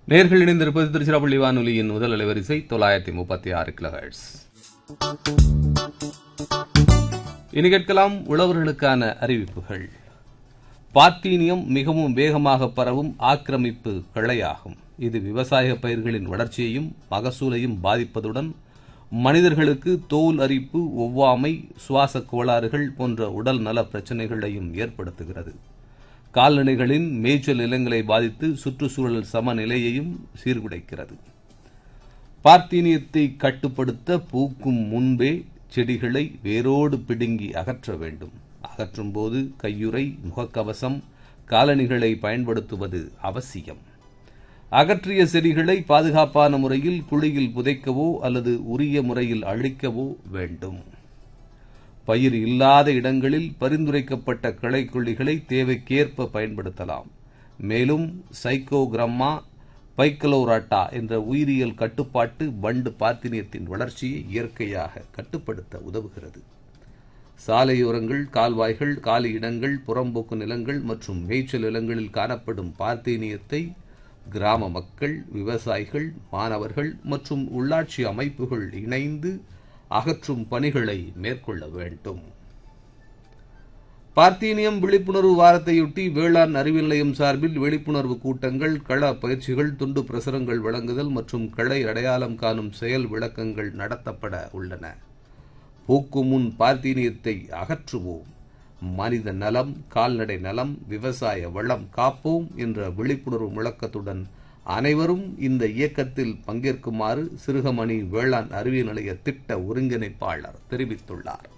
நேர்கள் இணைந்திருப்பது திருச்சிராப்பள்ளி வானொலியின் முதல் அலைவரிசை தொள்ளாயிரத்தி முப்பத்தி ஆறு கிலோஹெர்ட்ஸ் இனி கேட்கலாம் உழவர்களுக்கான அறிவிப்புகள் பார்த்தீனியம் மிகவும் வேகமாக பரவும் ஆக்கிரமிப்பு கிளையாகும் இது விவசாய பயிர்களின் வளர்ச்சியையும் மகசூலையும் பாதிப்பதுடன் மனிதர்களுக்கு தோல் அரிப்பு ஒவ்வாமை சுவாச கோளாறுகள் போன்ற உடல் நல பிரச்சனைகளையும் ஏற்படுத்துகிறது கால்நடைகளின் மேய்ச்சல் நிலங்களை பாதித்து சுற்றுச்சூழல் சமநிலையையும் சீர்குலைக்கிறது பார்த்தீனியத்தை கட்டுப்படுத்த பூக்கும் முன்பே செடிகளை வேரோடு பிடுங்கி அகற்ற வேண்டும் அகற்றும் போது கையுறை முகக்கவசம் காலணிகளை பயன்படுத்துவது அவசியம் அகற்றிய செடிகளை பாதுகாப்பான முறையில் குழியில் புதைக்கவோ அல்லது உரிய முறையில் அழிக்கவோ வேண்டும் பயிர் இல்லாத இடங்களில் பரிந்துரைக்கப்பட்ட கிளைக்கொல்லிகளை தேவைக்கேற்ப பயன்படுத்தலாம் மேலும் சைக்கோகிரம்மா பைக்கலோராட்டா என்ற உயிரியல் கட்டுப்பாட்டு வண்டு பாத்தினியத்தின் வளர்ச்சியை இயற்கையாக கட்டுப்படுத்த உதவுகிறது சாலையோரங்கள் கால்வாய்கள் காலி இடங்கள் புறம்போக்கு நிலங்கள் மற்றும் மேய்ச்சல் நிலங்களில் காணப்படும் பார்த்தீனியத்தை கிராம மக்கள் விவசாயிகள் மாணவர்கள் மற்றும் உள்ளாட்சி அமைப்புகள் இணைந்து அகற்றும் பணிகளை மேற்கொள்ள வேண்டும் பார்த்தீனியம் விழிப்புணர்வு வாரத்தையொட்டி வேளாண் அறிவியல் நிலையம் சார்பில் விழிப்புணர்வு கூட்டங்கள் கள பயிற்சிகள் துண்டு பிரசுரங்கள் வழங்குதல் மற்றும் களை அடையாளம் காணும் செயல் விளக்கங்கள் நடத்தப்பட உள்ளன பூக்கும் முன் பார்த்தீனியத்தை அகற்றுவோம் மனித நலம் கால்நடை நலம் விவசாய வளம் காப்போம் என்ற விழிப்புணர்வு முழக்கத்துடன் அனைவரும் இந்த இயக்கத்தில் பங்கேற்குமாறு சிறுகமணி வேளாண் அறிவியல் நிலைய திட்ட ஒருங்கிணைப்பாளர் தெரிவித்துள்ளார்